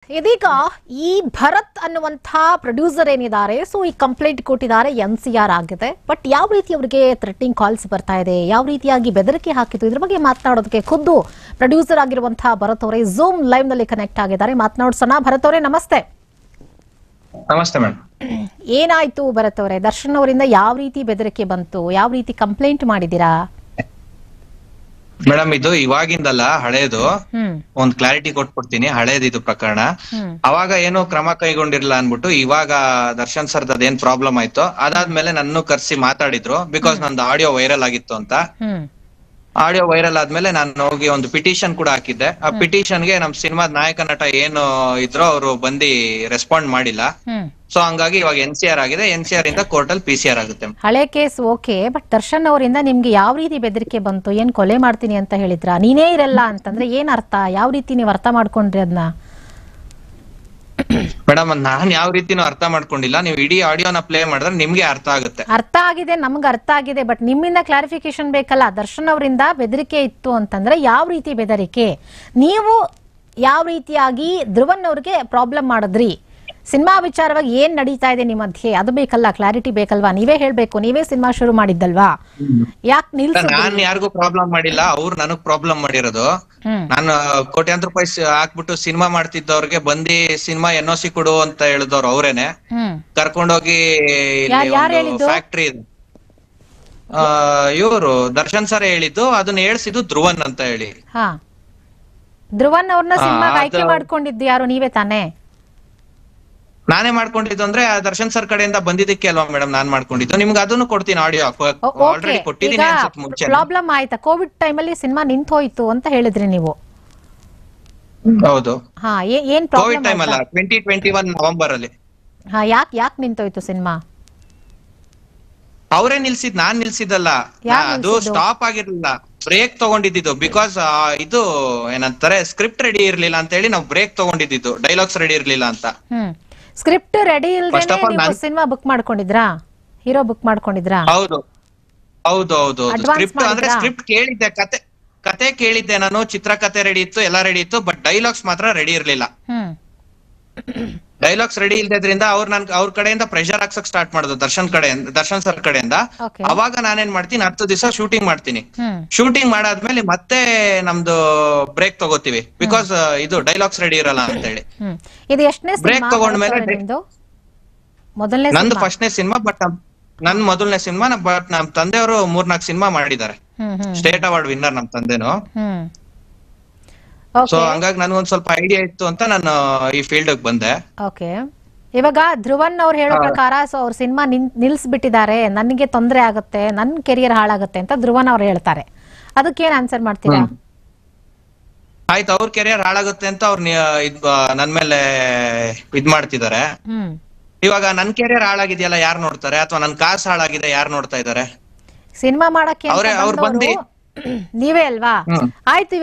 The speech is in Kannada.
ಇದೀಗ ಈ ಭರತ್ ಅನ್ನುವಂಥ ಪ್ರೊಡ್ಯೂಸರ್ ಏನಿದ್ದಾರೆ ಸೊ ಈ ಕಂಪ್ಲೇಂಟ್ ಕೊಟ್ಟಿದ್ದಾರೆ ಎನ್ ಸಿ ಆರ್ ಆಗಿದೆ ಬಟ್ ಯಾವ ರೀತಿ ಅವರಿಗೆ ಥ್ರೆಟ್ನಿಂಗ್ ಕಾಲ್ಸ್ ಬರ್ತಾ ಇದೆ ಯಾವ ರೀತಿಯಾಗಿ ಬೆದರಿಕೆ ಹಾಕಿತ್ತು ಇದ್ರ ಬಗ್ಗೆ ಮಾತನಾಡೋದಕ್ಕೆ ಖುದ್ದು ಪ್ರೊಡ್ಯೂಸರ್ ಆಗಿರುವಂತಹ ಭರತ್ ಅವರೇ ಝೂಮ್ ಲೈವ್ ನಲ್ಲಿ ಕನೆಕ್ಟ್ ಆಗಿದ್ದಾರೆ ಮಾತನಾಡ್ಸೋಣ ಭರತ್ ಅವರೇ ನಮಸ್ತೆ ನಮಸ್ತೆ ಮೇಡಮ್ ಏನಾಯ್ತು ಭರತ್ ಅವರೇ ದರ್ಶನ್ ಅವರಿಂದ ಯಾವ ರೀತಿ ಬೆದರಿಕೆ ಬಂತು ಯಾವ ರೀತಿ ಕಂಪ್ಲೇಂಟ್ ಮಾಡಿದ್ದೀರಾ ಮೇಡಮ್ ಇದು ಇವಾಗಿಂದಲ್ಲ ಹಳೇದು ಹ್ಮ್ ಒಂದ್ ಕ್ಲಾರಿಟಿ ಕೊಟ್ಬಿಡ್ತೀನಿ ಹಳೇದು ಇದು ಪ್ರಕರಣ ಹ್ಮ್ ಅವಾಗ ಏನೋ ಕ್ರಮ ಕೈಗೊಂಡಿರ್ಲಿಲ್ಲ ಅನ್ಬಿಟ್ಟು ಇವಾಗ ದರ್ಶನ್ ಸರ್ ಅದೇನ್ ಪ್ರಾಬ್ಲಮ್ ಆಯ್ತು ಅದಾದ್ಮೇಲೆ ನನ್ನ ಕರ್ಸಿ ಮಾತಾಡಿದ್ರು ಬಿಕಾಸ್ ನಂದು ಆಡಿಯೋ ವೈರಲ್ ಆಗಿತ್ತು ಅಂತ ಹ್ಮ್ ಆಡಿಯೋ ವೈರಲ್ ಆದ್ಮೇಲೆ ನಾನು ಹೋಗಿ ಒಂದು ಪಿಟಿಷನ್ ಕೂಡ ಹಾಕಿದ್ದೆ ಆ ಪಿಟಿಷನ್ ಗೆ ನಮ್ ಸಿನಿಮಾದ ನಾಯಕ ನಟ ಏನು ಇದ್ರು ಅವರು ಬಂದು ರೆಸ್ಪಾಂಡ್ ಮಾಡಿಲ್ಲ ಹ್ಮ್ ಸೊ ಹಂಗಾಗಿ ಇವಾಗ ಎನ್ ಸಿ ಆರ್ ಆಗಿದೆ ಎನ್ ಸಿ ಆರ್ ಇಂದ ಕೋರ್ಟ್ ಅಲ್ಲಿ ಪಿ ಸಿ ಆರ್ ಆಗುತ್ತೆ ಹಳೆ ಕೇಸ್ ಓಕೆ ಬಟ್ ದರ್ಶನ್ ಅವರಿಂದ ನಿಮ್ಗೆ ಯಾವ ರೀತಿ ಬೆದರಿಕೆ ಬಂತು ಏನ್ ಕೊಲೆ ಮಾಡ್ತೀನಿ ಅಂತ ಹೇಳಿದ್ರ ನೀನೇ ಇರಲ್ಲ ಅಂತಂದ್ರೆ ಏನ್ ಅರ್ಥ ಯಾವ ರೀತಿ ನೀವು ಅರ್ಥ ಮಾಡ್ಕೊಂಡ್ರಿ ಅದನ್ನ ಮೇಡಮ್ ನಾನ್ ಯಾವ ರೀತಿನೂ ಅರ್ಥ ಮಾಡ್ಕೊಂಡಿಲ್ಲ ನೀವು ಇಡೀ ಆಡಿಯೋನ ಪ್ಲೇ ಮಾಡಿದ್ರೆ ನಿಮ್ಗೆ ಅರ್ಥ ಆಗುತ್ತೆ ಅರ್ಥ ಆಗಿದೆ ನಮ್ಗೆ ಅರ್ಥ ಆಗಿದೆ ಬಟ್ ನಿಮ್ಮಿಂದ ಕ್ಲಾರಿಫಿಕೇಶನ್ ಬೇಕಲ್ಲ ದರ್ಶನ್ ಅವರಿಂದ ಬೆದರಿಕೆ ಇತ್ತು ಅಂತಂದ್ರೆ ಯಾವ ರೀತಿ ಬೆದರಿಕೆ ನೀವು ಯಾವ ರೀತಿಯಾಗಿ ಧ್ರುವನ್ ಅವ್ರಿಗೆ ಪ್ರಾಬ್ಲಮ್ ಮಾಡಿದ್ರಿ ಸಿನಿಮಾ ವಿಚಾರವಾಗಿ ಏನ್ ನಡೀತಾ ಇದೆ ನಿಮ್ಮ ಮಧ್ಯೆ ಅದು ಬೇಕಲ್ಲ ಕ್ಲಾರಿಟಿ ಬೇಕಲ್ವಾ ನೀವೇ ಹೇಳ್ಬೇಕು ನೀವೇ ಸಿನಿಮಾ ಶುರು ಮಾಡಿದ್ದಲ್ವಾ ಯಾಕೆ ನಿಲ್ಸಿದ್ರಿ ನಾನ್ ಯಾರಿಗೂ ಪ್ರಾಬ್ಲಮ್ ಮಾಡಿಲ್ಲ ಅವ್ರು ನನಗ್ ಪ್ರಾಬ್ಲಮ್ ಮಾಡಿರೋದು ಹ್ಮ್ ನಾನು ಕೋಟ್ಯಾಂತರ ರೂಪಾಯಿ ಸ- ಹಾಕ್ಬಿಟ್ಟು ಸಿನಿಮಾ ಮಾಡ್ತಿದ್ದವ್ರಿಗೆ ಬಂದಿ ಸಿನಿಮಾ ಎನ್ ಒ ಸಿ ಕೊಡು ಅಂತ ಹೇಳಿದವ್ರು ಅವ್ರೇನೆ ಹ್ಮ್ ಕರ್ಕೊಂಡೋಗಿ ಯಾರ್- ಯಾರ್ ಹೇಳಿದ್ದು? ಫ್ಯಾಕ್ಟ್ರಿ ಇವರು ದರ್ಶನ್ ಸರ್ ಹೇಳಿದ್ದು ಅದನ್ನ ಹೇಳ್ಸಿದ್ದು ಧ್ರುವನ್ ಅಂತ ಹೇಳಿ ಹಾ ಧ್ರುವನ್ ಅವ್ರನ್ನ ಆ, ಸಿನಿಮಾ ಅದು- ಆಯ್ಕೆ ಮಾಡ್ಕೊಂಡಿದ್ದು ಯಾರು ನೀವೇ ತಾನೇ ನಾನೇ ಮಾಡ್ಕೊಂಡಿದ್ದು ಅಂದ್ರೆ ಆ ದರ್ಶನ್ ಸರ್ ಕಡೆಯಿಂದ ಬಂದಿದ್ದಕ್ಕೆ ಅಲ್ವಾ ಮೇಡಮ್ ನಾನ್ ಮಾಡ್ಕೊಂಡಿದ್ದು ನಿಮ್ಗೆ ಅದನ್ನು ಕೊಡ್ತೀನಿ ಆಡಿಯೋ ಓಕೆ ಆಲ್ರೆಡಿ ಈಗ ಕೊಟ್ಟಿದ್ದೀನಿ ಅನ್ಸುತ್ತೆ ಮುಂಚೆ ಪ್ರಾಬ್ಲಮ್ ಆಯ್ತಾ ಕೋವಿಡ್ ಟೈಮಲ್ಲಿ ಸಿನಿಮಾ ನಿಂತು ಹೋಯ್ತು ಅಂತ ಹೇಳಿದ್ರಿ ನೀವು ಹೌದು ಹಾ ಏ- ಏನ್ ಕೋವಿಡ್ ಟೈಮ್ ಪ್ರಾಬ್ಲಮ್ ಅಲ್ಲ ಟ್ವೆಂಟಿ ಟ್ವೆಂಟಿ ಒನ್ ನವೆಂಬರ್ ಅಲ್ಲಿ ಹಾ ಯಾಕೆ ಯಾಕೆ ನಿಂತೋಯ್ತು ಸಿನಿಮಾ ಅವರೇ ನಿಲ್ಸಿದ್ ನಾನ್ ನಿಲ್ಸಿದ್ದಲ್ಲ ಯಾರ್ ನಾ- ಅದು ನಿಲ್ಸಿದ್ದು? ಸ್ಟಾಪ್ ಆಗಿರ್ಲಿಲ್ಲ ಬ್ರೇಕ್ ತಗೊಂಡಿದ್ದು ಬಿಕಾಸ್ ಇದು ಏನಂತಾರೆ ಸ್ಕ್ರಿಪ್ಟ್ ರೆಡಿ ಇರ್ಲಿಲ್ಲ ಅಂತ ಹೇಳಿ ನಾವು ಬ್ರೇಕ್ ತಗೊಂಡಿದ್ದು ಡೈಲಾಗ್ಸ್ ರೆಡಿ ಇರ್ಲಿಲ್ಲ ಅಂತ ಹ್ಮ್ ಸ್ಕ್ರಿಪ್ಟ್ ರೆಡಿ First ಇಲ್ದೇನೆ of all, ನೀವು ನಾನ್- ಸಿನಿಮಾ ಬುಕ್ ಮಾಡ್ಕೊಂಡಿದ್ರಾ ಹೀರೋ ಬುಕ್ ಮಾಡ್ಕೊಂಡಿದ್ರಾ ಹೌದು ಹೌದು ಹೌದು Advance ಸ್ಕ್ರಿಪ್ಟ್ ಅಂದ್ರೆ ಮಾಡಿದ್ರಾ? ಸ್ಕ್ರಿಪ್ಟ್ ಕೇಳಿದ್ದೆ ಕತೆ ಕತೆ ಕೇಳಿದ್ದೆ ನಾನು ಚಿತ್ರಕತೆ ರೆಡಿ ಇತ್ತು ಎಲ್ಲ ರೆಡಿ ಇತ್ತು ಬಟ್ ಡೈಲಾಗ್ಸ್ ಮಾತ್ರ ರೆಡಿ ಇರ್ಲಿಲ್ಲ ಹ್ಮ್ ಡೈಲಾಗ್ಸ್ ರೆಡಿ ಇಲ್ದಿದ್ರಿಂದ ಅವ್ರು ನನ್ ಅವ್ರ ಕಡೆಯಿಂದ ಪ್ರೆಷರ್ ಹಾಕ್ಸಕ್ ಸ್ಟಾರ್ಟ್ ಮಾಡಿದ್ರು ದರ್ಶನ್ ಕಡೆಯಿಂದ ದರ್ಶನ್ ಸರ್ ಕಡೆಯಿಂದ ಓಕೆ ಅವಾಗ ನಾನೇನ್ ಮಾಡ್ತೀನಿ ಹತ್ತು ದಿವಸ ಶೂಟಿಂಗ್ ಮಾಡ್ತೀನಿ ಹ್ಮ್ ಶೂಟಿಂಗ್ ಮಾಡಾದ್ಮೇಲೆ ಮತ್ತೆ ನಮ್ದು ಬ್ರೇಕ್ ತಗೋತೀವಿ ಬಿಕಾಸ್ ಇದು ಡೈಲಾಗ್ಸ್ ರೆಡಿ ಇರಲ್ಲ ಅಂತ ಹೇಳಿ ಹ್ಮ್ ಇದು ಎಷ್ಟನೇ Break ಸಿನಿಮಾ ತಗೊಂಡ್ಮೇಲೆ ನಿಮ್ದು ಮೊದಲನೇ ನಂದು ಸಿನಿಮಾ ಫಸ್ಟ್ನೇ ಸಿನಿಮಾ ಬಟ್ ನನ್ ಮೊದಲನೇ ಸಿನಿಮಾ ಬಟ್ ನಮ್ ತಂದೆಯವರು ಮೂರ್ನಾಲ್ಕು ಸಿನಿಮಾ ಮಾಡಿದ್ದಾರೆ ಹ್ಮ್ ಹ್ಮ್ ಸ್ಟೇಟ್ ಅವಾರ್ಡ್ ವಿನ್ನರ್ ನಮ್ ತಂದೆನು ಹ್ಮ್ ಸೊ ಓಕೆ ಹಂಗಾಗಿ ನನ್ಗೊಂದ್ ಸ್ವಲ್ಪ ಐಡಿಯಾ ಇತ್ತು ಅಂತ ನಾನು ಈ ಫೀಲ್ಡ್ ಬಂದೆ ಓಕೆ ಇವಾಗ ಧ್ರುವನ್ ಅವ್ರು ಹೇಳೋ ಪ್ರಕಾರ ಸೊ ಅವ್ರ ಸಿನಿಮಾ ನಿಲ್ಸ್ಬಿಟ್ಟಿದ್ದಾರೆ ನನಗೆ ತೊಂದರೆ ಆಗುತ್ತೆ ನನ್ನ ಕೆರಿಯರ್ ಹಾಳಾಗುತ್ತೆ ಅಂತ ಧ್ರುವನ್ ಅವ್ರು ಹೇಳ್ತಾರೆ ಅದಕ್ಕೇನ್ ಆನ್ಸರ್ ಮಾಡ್ತೀರಾ ಆಯ್ತು ಅವ್ರ ಕೆರಿಯರ್ ಹಾಳಾಗುತ್ತೆ ಅಂತ ಅವ್ರ ಇದ್ ನನ್ ಮೇಲೆ ಇದ್ ಮಾಡ್ತಿದ್ದಾರೆ ಹ್ಮ್ ಇವಾಗ ನನ್ ಕೆರಿಯರ್ ಹಾಳಾಗಿದೆಯಲ್ಲ ಯಾರು ನೋಡ್ತಾರೆ ಅಥವಾ ನನ್ ಕಾಸು ಹಾಳಾಗಿದೆ ಯಾರು ನೋಡ್ತಾ ಇದಾರೆ ಸಿನಿಮಾ ಮಾಡಕ್ಕೆ ಅಂತ ಅವ್ರೇ- ಅವ್ರು ಬಂದವ್ರು ಬಂದು- ನೀವೇ ಅಲ್ವಾ ಹ್ಮ್. ಆಯ್ತು